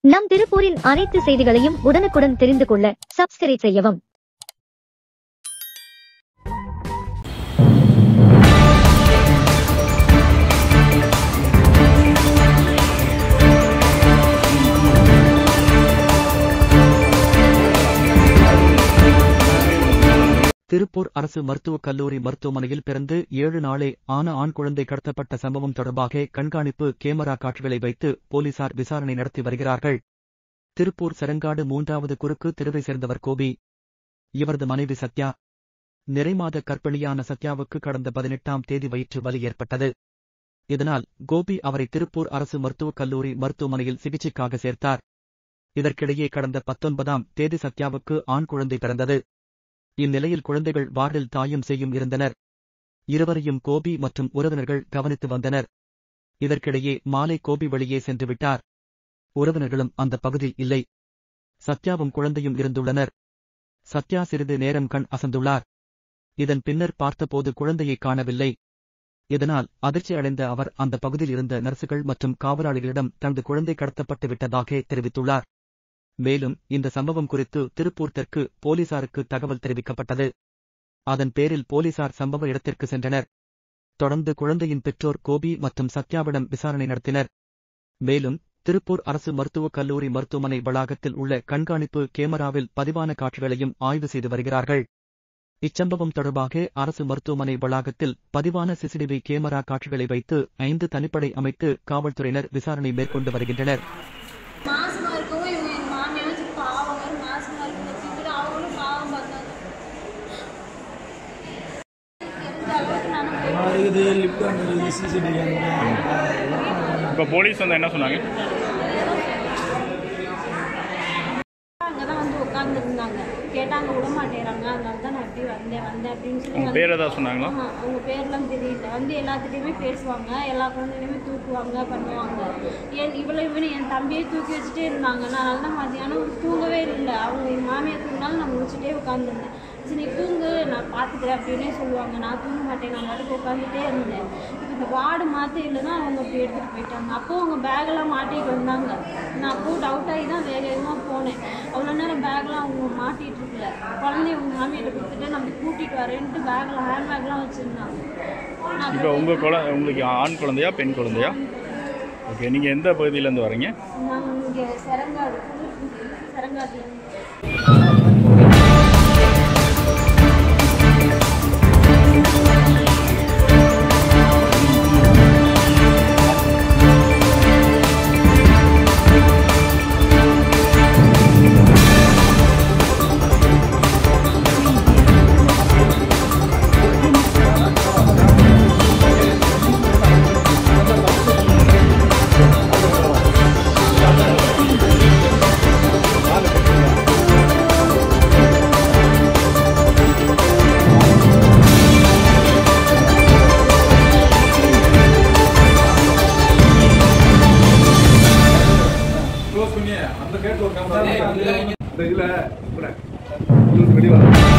நம் திருப்பூரின் அனைத்து செய்திகளையும் உடனுக்குடன் தெரிந்து கொள்ள சப்ஸ்கிரைப் செய்யவும் திருப்பூர் அரசு மருத்துவக் கல்லூரி மருத்துவமனையில் பிறந்து ஏழு நாளே ஆன ஆண் குழந்தை கடத்தப்பட்ட சம்பவம் தொடர்பாக கண்காணிப்பு கேமரா காட்சிகளை வைத்து போலீசார் விசாரணை நடத்தி வருகிறார்கள் திருப்பூர் செரங்காடு மூன்றாவது குறுக்கு தெருவை சேர்ந்தவர் கோபி இவரது மனைவி சத்யா நிறைமாத கர்ப்பிணியான சத்யாவுக்கு கடந்த பதினெட்டாம் தேதி வயிற்று வலி ஏற்பட்டது இதனால் கோபி அவரை திருப்பூர் அரசு மருத்துவக் கல்லூரி மருத்துவமனையில் சிகிச்சைக்காக சேர்த்தார் இதற்கிடையே கடந்த பத்தொன்பதாம் தேதி சத்யாவுக்கு ஆண் குழந்தை பிறந்தது இந்நிலையில் குழந்தைகள் வார்டில் தாயும் செய்யும் இருந்தனர் இருவரையும் கோபி மற்றும் உறவினர்கள் கவனித்து வந்தனர் இதற்கிடையே மாலை கோபி வெளியே சென்று விட்டார் உறவினர்களும் அந்த பகுதியில் இல்லை சத்யாவும் குழந்தையும் இருந்துள்ளனர் சத்யா சிறிது நேரம் கண் அசந்துள்ளார் இதன் பின்னர் பார்த்தபோது குழந்தையை காணவில்லை இதனால் அதிர்ச்சி அடைந்த அவர் அந்த பகுதியில் இருந்த நர்சுகள் மற்றும் காவலாளிகளிடம் தனது குழந்தை கடத்தப்பட்டு விட்டதாக தெரிவித்துள்ளார் மேலும் இந்த சம்பவம் குறித்து திருப்பூர் தெற்கு போலீசாருக்கு தகவல் தெரிவிக்கப்பட்டது அதன் பேரில் போலீசார் சம்பவ இடத்திற்கு சென்றனர் தொடர்ந்து குழந்தையின் பெற்றோர் கோபி மற்றும் சத்யாவிடம் விசாரணை நடத்தினர் மேலும் திருப்பூர் அரசு மருத்துவக் கல்லூரி மருத்துவமனை வளாகத்தில் உள்ள கண்காணிப்பு கேமராவில் பதிவான காட்சிகளையும் ஆய்வு செய்து வருகிறார்கள் இச்சம்பவம் தொடர்பாக அரசு மருத்துவமனை வளாகத்தில் பதிவான சிசிடிவி கேமரா காட்சிகளை வைத்து ஐந்து தனிப்படை அமைத்து காவல்துறையினர் விசாரணை மேற்கொண்டு வருகின்றனர் மாசமா இருக்கவும் இவங்க எங்க மாமியார் வச்சு பாவம் வேற மாசமா இருக்குன்னு வச்சுக்கிட்டு அவங்களும் பாவம் பார்த்தாங்க எந்த அளவுக்கு நான் இருக்குது லிப்ட் இருக்குது சிசிடிவி இப்போ போலீஸ் வந்து என்ன சொன்னாங்க அங்கதான் வந்து உட்காந்துருந்தாங்க கேட்டாங்க விட மாட்டேறாங்க அதனால தான் நான் எப்படி வந்தேன் வந்தேன் அப்படின்னு சொல்லி உங்கள் வந்து- பேர் ஏதாவது சொன்னாங்களா ஆஹா, அவங்க பேர்லாம் தெரியல வந்து எல்லாத்துட்டையுமே பேசுவாங்க எல்லா குழந்தைகளையுமே தூக்குவாங்க பண்ணுவாங்க ஏன் இவ்வளோ இவனு என் தம்பியை தூக்கி வச்சுட்டே இருந்தாங்க நான் அதனால தான் மதியானம் தூங்கவே இல்லை அவங்க என் மாமியார் தூங்கினாலும் நான் முடிச்சுட்டே உட்காந்துருந்தேன் சரி நீ தூங்கு நான் பார்த்துக்கிறேன் அப்படின்னே சொல்லுவாங்க நான் தூங்க மாட்டேன் நான் பாட்டுக்கு உட்காந்துட்டே இருந்தேன் இப்போ இந்த வார்டு மாற்றியில் தான் அவங்க அப்படி எடுத்துகிட்டு போயிட்டாங்க அப்போ அவங்க பேக்கெல்லாம் மாட்டிட்டு வந்தாங்க நான் அப்போ டவுட் ஆகி தான் வேக வேகமாக போனேன் அவ்வளோ நேரம் பேக்லாம் அவங்க மாட்டிட்டு இருக்கல குழந்தைய உங்க மாமியார்ட்ட கொடுத்துட்டு நம்ம கூட்டிட்டு வரேன்ட்டு பேக்கில் ஹேண்ட் பேக்லாம் வச்சுருந்தாங்க நான் இப்போ உங்கள் குழ உங்களுக்கு ஆண் குழந்தையா பெண் குழந்தையா ஓகே நீங்கள் எந்த பகுதியிலேருந்து வரீங்க நாங்கள் இங்கே செரங்காடு செரங்காட்டில் க்ளோஸ் பண்ணி அந்த கேட்ல ஒரு கேமரா அந்த இதுல கூட வெளியே வர